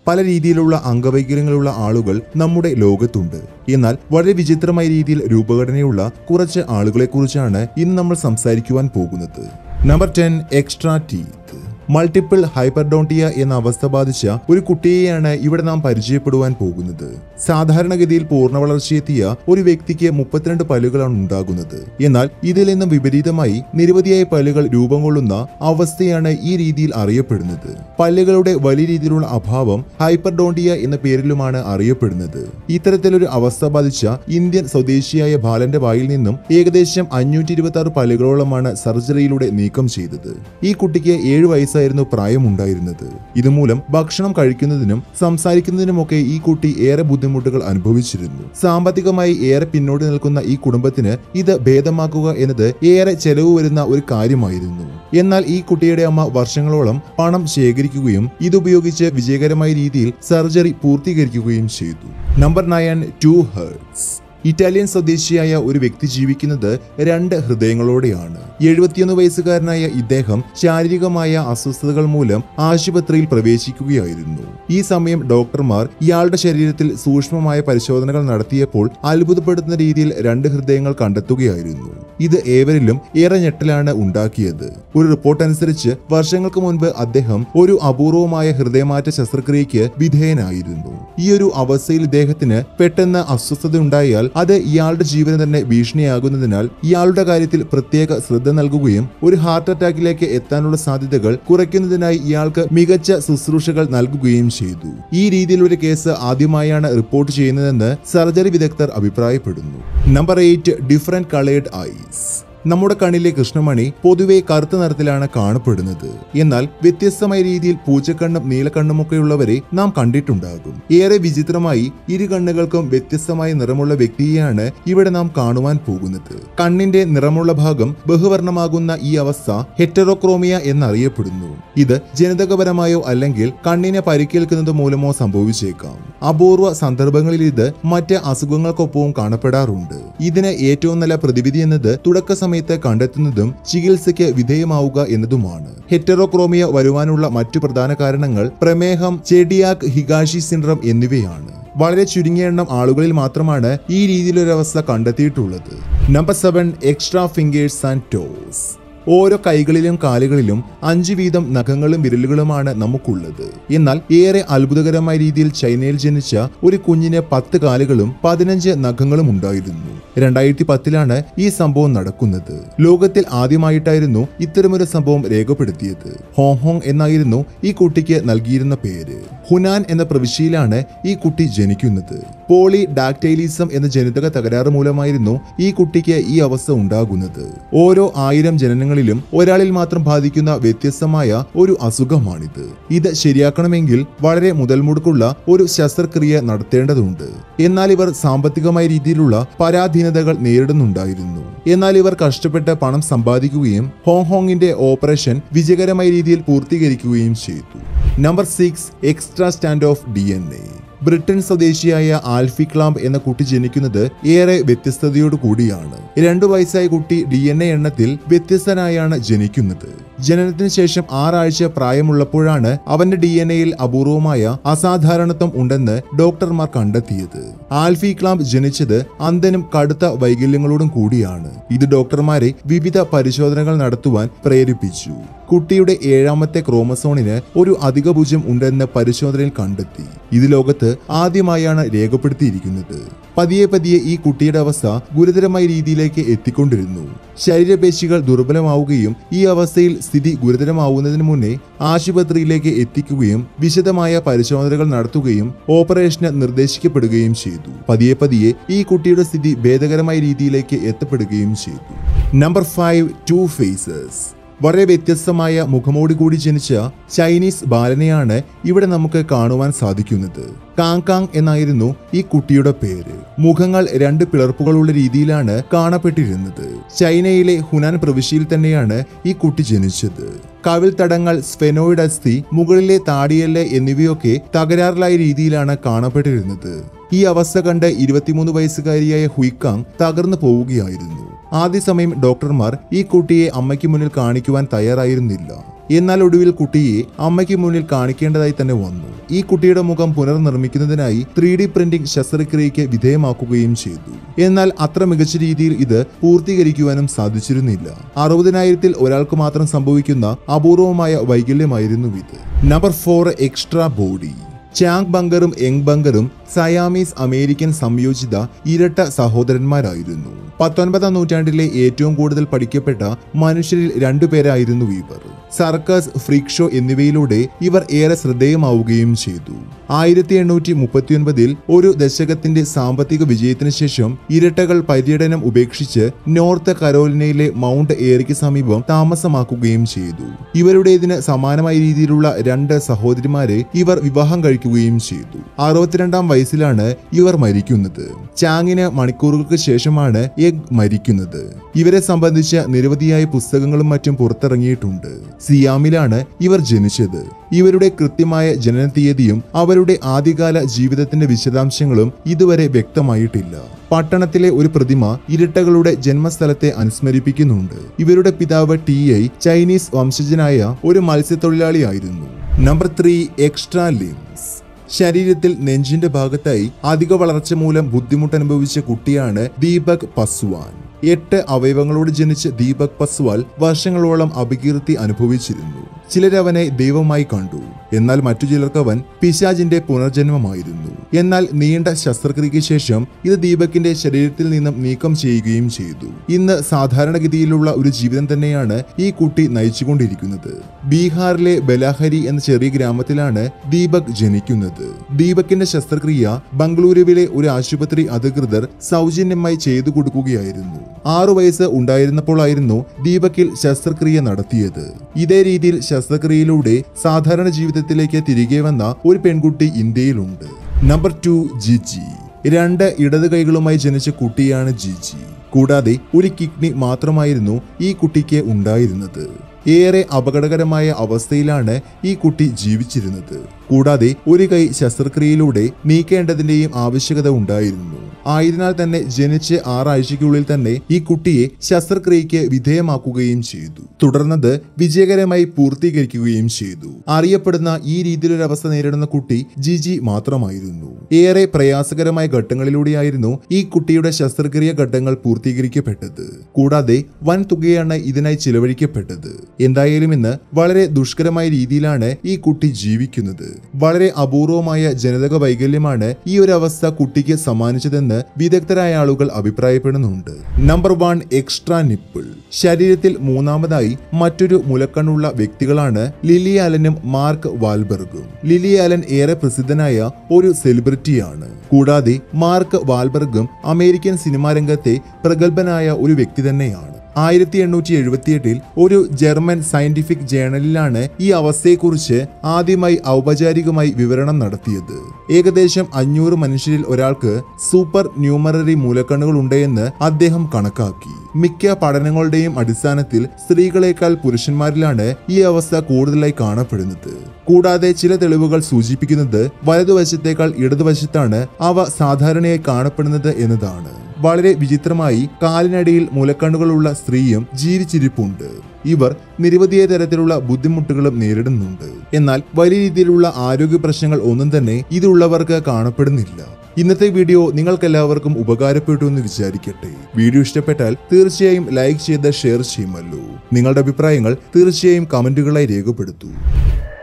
പല രീതിയിലുള്ള അംഗവൈകല്യങ്ങളുള്ള ആളുകൾ നമ്മുടെ ലോകത്തുണ്ട് എന്നാൽ വളരെ വിചിത്രമായ രീതിയിൽ രൂപഘടനയുള്ള കുറച്ച് ആളുകളെക്കുറിച്ചാണ് ഇന്ന് നമ്മൾ സംസാരിക്കുവാൻ പോകുന്നത് number ten extra teeth multiple hyperdontia എന്ന അവസ്ഥ ബാധിച്ച ഒരു കുട്ടിയെയാണ് ഇവിടെ നാം പരിചയപ്പെടുവാൻ പോകുന്നത് സാധാരണഗതിയിൽ പൂർണ്ണ വളർച്ചയെത്തിയ ഒരു വ്യക്തിക്ക് മുപ്പത്തിരണ്ട് പല്ലുകളാണ് ഉണ്ടാകുന്നത് എന്നാൽ ഇതിൽ നിന്നും വിപരീതമായി നിരവധിയായ പല്ലുകൾ രൂപം കൊള്ളുന്ന അവസ്ഥയാണ് ഈ രീതിയിൽ അറിയപ്പെടുന്നത് പല്ലുകളുടെ വലിയ രീതിയിലുള്ള അഭാവം ഹൈപ്പർഡോണ്ടിയ എന്ന പേരിലുമാണ് അറിയപ്പെടുന്നത് ഇത്തരത്തിലൊരു അവസ്ഥ ബാധിച്ച ഇന്ത്യൻ സ്വദേശിയായ ബാലന്റെ വായിൽ നിന്നും ഏകദേശം അഞ്ഞൂറ്റി ഇരുപത്തി ആറ് പല്ലുകളോളമാണ് സർജറിയിലൂടെ നീക്കം ചെയ്തത് ഈ കുട്ടിക്ക് ഏഴ് വയസ്സായിരുന്നു പ്രായമുണ്ടായിരുന്നത് ഇതുമൂലം ഭക്ഷണം കഴിക്കുന്നതിനും സംസാരിക്കുന്നതിനുമൊക്കെ ഈ കുട്ടി ഏറെ ബുദ്ധിമുട്ടുകൾ അനുഭവിച്ചിരുന്നു സാമ്പത്തികമായി ഏറെ പിന്നോട്ട് നിൽക്കുന്ന ഈ കുടുംബത്തിന് ഇത് ഭേദമാക്കുക എന്നത് ഏറെ ചെലവ് വരുന്ന ഒരു കാര്യമായിരുന്നു എന്നാൽ ഈ കുട്ടിയുടെ അമ്മ വർഷങ്ങളോളം പണം ശേഖരിക്കുകയും ഇതുപയോഗിച്ച് വിജയകരമായ രീതിയിൽ സർജറി പൂർത്തീകരിക്കുകയും ചെയ്തു number nine two hearts Italian സ്വദേശിയായ ഒരു വ്യക്തി ജീവിക്കുന്നത് രണ്ട് ഹൃദയങ്ങളോടെയാണ് എഴുപത്തിയൊന്ന് വയസ്സുകാരനായ ഇദ്ദേഹം ശാരീരികമായ അസ്വസ്ഥതകൾ മൂലം ആശുപത്രിയിൽ പ്രവേശിക്കുകയായിരുന്നു ഈ സമയം ഡോക്ടർമാർ ഇയാളുടെ ശരീരത്തിൽ സൂക്ഷ്മമായ പരിശോധനകൾ നടത്തിയപ്പോൾ അത്ഭുതപ്പെടുത്തുന്ന രീതിയിൽ രണ്ട് ഹൃദയങ്ങൾ കണ്ടെത്തുകയായിരുന്നു ഇത് ഏവരിലും ഏറെ ഞെട്ടലാണ് ഉണ്ടാക്കിയത് ഒരു റിപ്പോർട്ട് അനുസരിച്ച് വർഷങ്ങൾക്ക് മുൻപ് അദ്ദേഹം ഒരു അപൂർവമായ ഹൃദയമാറ്റ ശസ്ത്രക്രിയയ്ക്ക് വിധേയനായിരുന്നു ഈ ഒരു അവസ്ഥയിൽ ഇദ്ദേഹത്തിന് പെട്ടെന്ന് അസ്വസ്ഥത ഉണ്ടായാൽ അത് ഇയാളുടെ ജീവന് തന്നെ ഭീഷണിയാകുന്നതിനാൽ ഇയാളുടെ കാര്യത്തിൽ പ്രത്യേക ശ്രദ്ധ നൽകുകയും ഒരു ഹാർട്ട് അറ്റാക്കിലേക്ക് എത്താനുള്ള സാധ്യതകൾ കുറയ്ക്കുന്നതിനായി ഇയാൾക്ക് മികച്ച ശുശ്രൂഷകൾ നൽകുകയും ചെയ്തു ഈ രീതിയിലൊരു കേസ് ആദ്യമായാണ് റിപ്പോർട്ട് ചെയ്യുന്നതെന്ന് സർജറി വിദഗ്ധർ അഭിപ്രായപ്പെടുന്നു number eight different coloured eyes നമ്മുടെ കണ്ണിലെ കൃഷ്ണമണി പൊതുവെ കറുത്ത നിറത്തിലാണ് കാണപ്പെടുന്നത് എന്നാൽ വ്യത്യസ്തമായ രീതിയിൽ പൂച്ചക്കണ്ണും നീലക്കണ്ണുമൊക്കെയുള്ളവരെ നാം കണ്ടിട്ടുണ്ടാകും ഏറെ വിചിത്രമായി ഇരു കണ്ണുകൾക്കും വ്യത്യസ്തമായ നിറമുള്ള വ്യക്തിയെയാണ് ഇവിടെ നാം കാണുവാൻ പോകുന്നത് കണ്ണിന്റെ നിറമുള്ള ഭാഗം ബഹുവർണമാകുന്ന ഈ അവസ്ഥ ഹെറ്ററോക്രോമിയ എന്നറിയപ്പെടുന്നു ഇത് ജനിതകപരമായോ അല്ലെങ്കിൽ കണ്ണിനെ പരിക്കേൽക്കുന്നത് മൂലമോ സംഭവിച്ചേക്കാം അപൂർവ സന്ദർഭങ്ങളിൽ ഇത് മറ്റ് അസുഖങ്ങൾക്കൊപ്പവും കാണപ്പെടാറുണ്ട് ഇതിന് ഏറ്റവും നല്ല പ്രതിവിധി എന്നത് തുടക്ക സമയത്ത് കണ്ടെത്തുന്നതും ചികിത്സയ്ക്ക് വിധേയമാവുക എന്നതുമാണ് ഹെറ്ററോക്രോമിയ വരുവാനുള്ള മറ്റു പ്രധാന കാരണങ്ങൾ പ്രമേഹം ചെഡിയാക് ഹിഗാഷി സിൻഡ്രം എന്നിവയാണ് വളരെ ചുരുങ്ങിയ എണ്ണം ആളുകളിൽ മാത്രമാണ് ഈ രീതിയിലൊരവസ്ഥ കണ്ടെത്തിയിട്ടുള്ളത് number seven extra fingers and toes ഓരോ കൈകളിലും കാലുകളിലും അഞ്ച് വീതം നഖങ്ങളും വിരലുകളുമാണ് നമുക്കുള്ളത് എന്നാൽ ഏറെ അത്ഭുതകരമായ രീതിയിൽ ചൈനയിൽ ജനിച്ച ഒരു കുഞ്ഞിന് പത്ത് കാലുകളും പതിനഞ്ച് നഖങ്ങളും ഉണ്ടായിരുന്നു രണ്ടായിരത്തി പത്തിലാണ് ഈ സംഭവം നടക്കുന്നത് ലോകത്തിൽ ആദ്യമായിട്ടായിരുന്നു ഇത്തരമൊരു സംഭവം രേഖപ്പെടുത്തിയത് ഹോങ്കോങ് എന്നായിരുന്നു ഈ കുട്ടിക്ക് നൽകിയിരുന്ന പേര് ഹുനാൻ എന്ന പ്രവിശ്യയിലാണ് ഈ കുട്ടി ജനിക്കുന്നത് പോളി ഡാക്ടൈലിസം എന്ന ജനിതക തകരാറ് മൂലമായിരുന്നു ഈ കുട്ടിക്ക് ഈ അവസ്ഥ ഉണ്ടാകുന്നത് ഓരോ ആയിരം ജനനങ്ങളിലും ഒരാളിൽ മാത്രം ബാധിക്കുന്ന വ്യത്യസ്തമായ ഒരു അസുഖമാണിത് ഇത് ശരിയാക്കണമെങ്കിൽ വളരെ മുതൽമുടക്കുള്ള ഒരു ശസ്ത്രക്രിയ നടത്തേണ്ടതുണ്ട് എന്നാൽ ഇവർ സാമ്പത്തികമായ രീതിയിലുള്ള പരാധീനതകൾ നേരിടുന്നുണ്ടായിരുന്നു എന്നാൽ ഇവർ കഷ്ടപ്പെട്ട് പണം സമ്പാദിക്കുകയും ഹോങ്കോങ്ങിന്റെ ഓപ്പറേഷൻ വിജയകരമായ രീതിയിൽ പൂർത്തീകരിക്കുകയും ചെയ്തു number six extra strand of D N A Britain സ്വദേശിയായ ആൽഫി ക്ലാംബ് എന്ന കുട്ടി ജനിക്കുന്നത് ഏറെ വ്യത്യസ്തതയോടു കൂടിയാണ് രണ്ടു വയസ്സായ കുട്ടി ഡി എൻ എ എണ്ണത്തിൽ വ്യത്യസ്തനായാണ് ജനിക്കുന്നത് ജനനത്തിന് ശേഷം ആറാഴ്ച പ്രായമുള്ളപ്പോഴാണ് അവന്റെ ഡി എൻ എയിൽ അപൂർവമായ അസാധാരണത്വം ഉണ്ടെന്ന് ഡോക്ടർമാർ കണ്ടെത്തിയത് ആൽഫി ക്ലാംബ് ജനിച്ചത് അന്ധനും കടുത്ത വൈകല്യങ്ങളോടും കൂടിയാണ് ഇത് ഡോക്ടർമാരെ വിവിധ പരിശോധനകൾ നടത്തുവാൻ പ്രേരിപ്പിച്ചു കുട്ടിയുടെ ഏഴാമത്തെ ക്രോമസോണിന് ഒരു അധിക ഭുജം ഉണ്ടെന്ന് പരിശോധനയിൽ കണ്ടെത്തി ഇത് ലോകത്ത് ആദ്യമായാണ് രേഖപ്പെടുത്തിയിരിക്കുന്നത് പതിയെ പതിയെ ഈ കുട്ടിയുടെ അവസ്ഥ ഗുരുതരമായ രീതിയിലേക്ക് എത്തിക്കൊണ്ടിരുന്നു ശരീരപേശികൾ ദുർബലമാവുകയും ഈ അവസ്ഥയിൽ സ്ഥിതി ഗുരുതരമാവുന്നതിന് മുന്നേ ആശുപത്രിയിലേക്ക് എത്തിക്കുകയും വിശദമായ പരിശോധനകൾ നടത്തുകയും ഓപ്പറേഷന് നിർദ്ദേശിക്കപ്പെടുകയും ചെയ്തു പതിയെ പതിയെ ഈ കുട്ടിയുടെ സ്ഥിതി ഭേദകരമായ രീതിയിലേക്ക് എത്തപ്പെടുകയും ചെയ്തു നമ്പർ ഫൈവ് ടു ഫേസസ് വളരെ വ്യത്യസ്തമായ മുഖമോടി കൂടി ജനിച്ച ചൈനീസ് ബാലനെയാണ് ഇവിടെ നമുക്ക് കാണുവാൻ സാധിക്കുന്നത് കാങ്കാങ് എന്നായിരുന്നു ഈ കുട്ടിയുടെ പേര് മുഖങ്ങൾ രണ്ട് പിളർപ്പുകളുള്ള രീതിയിലാണ് കാണപ്പെട്ടിരുന്നത് ചൈനയിലെ ഹുനാൻ പ്രവിശ്യയിൽ തന്നെയാണ് ഈ കുട്ടി ജനിച്ചത് കവിൾ തടങ്ങൾ സ്ഫെനോയിഡ് അസ്ഥി മുകളിലെ താടിയല് എന്നിവയൊക്കെ തകരാറിലായ രീതിയിലാണ് കാണപ്പെട്ടിരുന്നത് ഈ അവസ്ഥ കണ്ട് ഇരുപത്തിമൂന്ന് വയസ്സുകാരിയായ ഹുയിക്കാങ് തകർന്നു പോവുകയായിരുന്നു ആദ്യ സമയം ഡോക്ടർമാർ ഈ കുട്ടിയെ അമ്മയ്ക്ക് മുന്നിൽ കാണിക്കുവാൻ തയ്യാറായിരുന്നില്ല എന്നാൽ ഒടുവിൽ കുട്ടിയെ അമ്മയ്ക്ക് മുന്നിൽ കാണിക്കേണ്ടതായി തന്നെ വന്നു ഈ കുട്ടിയുടെ മുഖം പുനർനിർമ്മിക്കുന്നതിനായി ത്രീ ഡി പ്രിന്റിംഗ് ശസ്ത്രക്രിയയ്ക്ക് വിധേയമാക്കുകയും ചെയ്തു എന്നാൽ അത്ര മികച്ച രീതിയിൽ ഇത് പൂർത്തീകരിക്കുവാനും സാധിച്ചിരുന്നില്ല അറുപതിനായിരത്തിൽ ഒരാൾക്ക് മാത്രം സംഭവിക്കുന്ന അപൂർവമായ വൈകല്യമായിരുന്നു ഇത് number four extra body Chang ബങ്കറും യങ് ബങ്കറും സയാമീസ് അമേരിക്കൻ സംയോജിത ഇരട്ട സഹോദരന്മാരായിരുന്നു പത്തൊൻപതാം നൂറ്റാണ്ടിലെ ഏറ്റവും കൂടുതൽ പഠിക്കപ്പെട്ട മനുഷ്യരിൽ രണ്ടുപേരായിരുന്നു ഇവർ സർക്കസ് ഫ്രീക് ഷോ എന്നിവയിലൂടെ ഇവർ ഏറെ ശ്രദ്ധേയമാവുകയും ചെയ്തു ആയിരത്തി എണ്ണൂറ്റി മുപ്പത്തിയൊൻപതിൽ ഒരു ദശകത്തിന്റെ സാമ്പത്തിക വിജയത്തിന് ശേഷം ഇരട്ടകൾ പര്യടനം ഉപേക്ഷിച്ച് നോർത്ത് കരോലിനയിലെ മൗണ്ട് ഏറിക്ക് സമീപം താമസമാക്കുകയും ചെയ്തു ഇവരുടേതിന് സമാനമായ രീതിയിലുള്ള രണ്ട് സഹോദരിമാരെ ഇവർ വിവാഹം കഴിക്കുകയും ചെയ്തു അറുപത്തിരണ്ടാം വയസ്സിലാണ് ഇവർ മരിക്കുന്നത് ചാങ്ങിന് മണിക്കൂറുകൾക്ക് ശേഷമാണ് എഗ് മരിക്കുന്നത് ഇവരെ സംബന്ധിച്ച നിരവധിയായ പുസ്തകങ്ങളും മറ്റും പുറത്തിറങ്ങിയിട്ടുണ്ട് സിയാമിലാണ് ഇവർ ജനിച്ചത് ഇവരുടെ കൃത്യമായ ജനന തീയതിയും അവരുടെ ആദ്യകാല ജീവിതത്തിന്റെ വിശദാംശങ്ങളും ഇതുവരെ വ്യക്തമായിട്ടില്ല പട്ടണത്തിലെ ഒരു പ്രതിമ ഇരട്ടകളുടെ ജന്മസ്ഥലത്തെ അനുസ്മരിപ്പിക്കുന്നുണ്ട് ഇവരുടെ പിതാവ് ടി ഐ ചൈനീസ് വംശജനായ ഒരു മത്സ്യത്തൊഴിലാളിയായിരുന്നു നമ്പർ ത്രീ എക്സ്ട്രാ ലിംസ് ശരീരത്തിൽ നെഞ്ചിന്റെ ഭാഗത്തായി അധിക വളർച്ച മൂലം ബുദ്ധിമുട്ട് അനുഭവിച്ച കുട്ടിയാണ് ദീപക് പസ്വാൻ എട്ട് അവയവങ്ങളോട് ജനിച്ച ദീപക് പസ്വാൽ വർഷങ്ങളോളം അപകീർത്തി അനുഭവിച്ചിരുന്നു ചിലരവനെ ദൈവമായി കണ്ടു എന്നാൽ മറ്റു ചിലർക്ക് അവൻ പിശാജിന്റെ പുനർജന്മമായിരുന്നു എന്നാൽ നീണ്ട ശസ്ത്രക്രിയയ്ക്ക് ശേഷം ഇത് ദീപകിന്റെ ശരീരത്തിൽ നിന്നും നീക്കം ചെയ്യുകയും ചെയ്തു ഇന്ന് സാധാരണഗതിയിലുള്ള ഒരു ജീവിതം തന്നെയാണ് ഈ കുട്ടി നയിച്ചുകൊണ്ടിരിക്കുന്നത് ബീഹാറിലെ ബലാഹരി എന്ന ചെറിയ ഗ്രാമത്തിലാണ് ദീപക് ജനിക്കുന്നത് ദീപകിന്റെ ശസ്ത്രക്രിയ ബംഗളൂരുവിലെ ഒരു ആശുപത്രി അധികൃതർ സൗജന്യമായി ചെയ്തു കൊടുക്കുകയായിരുന്നു ആറു വയസ്സ് ഉണ്ടായിരുന്നപ്പോഴായിരുന്നു ദീപകിൽ ശസ്ത്രക്രിയ നടത്തിയത് ഇതേ രീതിയിൽ ശസ്ത്രക്രിയയിലൂടെ സാധാരണ ജീവിതത്തിലേക്ക് തിരികെ വന്ന ഒരു പെൺകുട്ടി ഇന്ത്യയിലുണ്ട് നമ്പർ ടു ജിജി രണ്ട് ഇടത് കൈകളുമായി ജനിച്ച കുട്ടിയാണ് ജിജി കൂടാതെ ഒരു കിഡ്നി മാത്രമായിരുന്നു ഈ കുട്ടിക്ക് ഉണ്ടായിരുന്നത് ഏറെ അപകടകരമായ അവസ്ഥയിലാണ് ഈ കുട്ടി ജീവിച്ചിരുന്നത് കൂടാതെ ഒരു കൈ ശസ്ത്രക്രിയയിലൂടെ നീക്കേണ്ടതിന്റെയും ആവശ്യകത ഉണ്ടായിരുന്നു ആയതിനാൽ തന്നെ ജനിച്ച് ആറാഴ്ചയ്ക്കുള്ളിൽ തന്നെ ഈ കുട്ടിയെ ശസ്ത്രക്രിയയ്ക്ക് വിധേയമാക്കുകയും ചെയ്തു തുടർന്നത് വിജയകരമായി പൂർത്തീകരിക്കുകയും ചെയ്തു അറിയപ്പെടുന്ന ഈ രീതിയിലൊരു അവസ്ഥ നേരിടുന്ന കുട്ടി ജിജി മാത്രമായിരുന്നു ഏറെ പ്രയാസകരമായ ഘട്ടങ്ങളിലൂടെയായിരുന്നു ഈ കുട്ടിയുടെ ശസ്ത്രക്രിയ ഘട്ടങ്ങൾ പൂർത്തീകരിക്കപ്പെട്ടത് കൂടാതെ വൻ തുകയാണ് ഇതിനായി ചിലവഴിക്കപ്പെട്ടത് എന്തായാലും ഇന്ന് വളരെ ദുഷ്കരമായ രീതിയിലാണ് ഈ കുട്ടി ജീവിക്കുന്നത് വളരെ അപൂർവമായ ജനിതക വൈകല്യമാണ് ഈ ഒരു അവസ്ഥ കുട്ടിക്ക് സമ്മാനിച്ചതെന്ന് വിദഗ്ധരായ ആളുകൾ അഭിപ്രായപ്പെടുന്നുണ്ട് നമ്പർ വൺ എക്സ്ട്രാ നിപ്പിൾ ശരീരത്തിൽ മൂന്നാമതായി മറ്റൊരു മുലക്കണ്ണുള്ള വ്യക്തികളാണ് ലിലി ആലനും മാർക്ക് വാൽബർഗും ലിലി ആലൻ ഏറെ പ്രസിദ്ധനായ ഒരു സെലിബ്രിറ്റിയാണ് കൂടാതെ മാർക്ക് വാൽബർഗും അമേരിക്കൻ സിനിമാ രംഗത്തെ പ്രഗത്ഭനായ ഒരു വ്യക്തി തന്നെയാണ് ആയിരത്തി എണ്ണൂറ്റി എഴുപത്തിയെട്ടിൽ ഒരു ജർമ്മൻ സയന്റിഫിക് ജേണലിലാണ് ഈ അവസ്ഥയെക്കുറിച്ച് ആദ്യമായി ഔപചാരികമായി വിവരണം നടത്തിയത് ഏകദേശം അഞ്ഞൂറ് മനുഷ്യരിൽ ഒരാൾക്ക് സൂപ്പർ ന്യൂമററി മൂലക്കണ്ണുകൾ ഉണ്ടെന്ന് അദ്ദേഹം കണക്കാക്കി മിക്ക പഠനങ്ങളുടെയും അടിസ്ഥാനത്തിൽ സ്ത്രീകളെക്കാൾ പുരുഷന്മാരിലാണ് ഈ അവസ്ഥ കൂടുതലായി കാണപ്പെടുന്നത് കൂടാതെ ചില തെളിവുകൾ സൂചിപ്പിക്കുന്നത് വലതുവശത്തേക്കാൾ ഇടതുവശത്താണ് അവ സാധാരണയായി കാണപ്പെടുന്നത് എന്നതാണ് വളരെ വിചിത്രമായി കാലിനടിയിൽ മുലക്കണ്ണുകളുള്ള സ്ത്രീയും ജീവിച്ചിരിപ്പുണ്ട് ഇവർ നിരവധിയായ തരത്തിലുള്ള ബുദ്ധിമുട്ടുകളും നേരിടുന്നുണ്ട് എന്നാൽ വലിയ രീതിയിലുള്ള ആരോഗ്യ പ്രശ്നങ്ങൾ ഒന്നും തന്നെ ഇതുള്ളവർക്ക് കാണപ്പെടുന്നില്ല ഇന്നത്തെ വീഡിയോ നിങ്ങൾക്കെല്ലാവർക്കും ഉപകാരപ്പെട്ടു എന്ന് വിചാരിക്കട്ടെ വീഡിയോ ഇഷ്ടപ്പെട്ടാൽ തീർച്ചയായും ലൈക്ക് ചെയ്ത് ഷെയർ ചെയ്യുമല്ലോ നിങ്ങളുടെ അഭിപ്രായങ്ങൾ തീർച്ചയായും കമന്റുകളായി രേഖപ്പെടുത്തൂ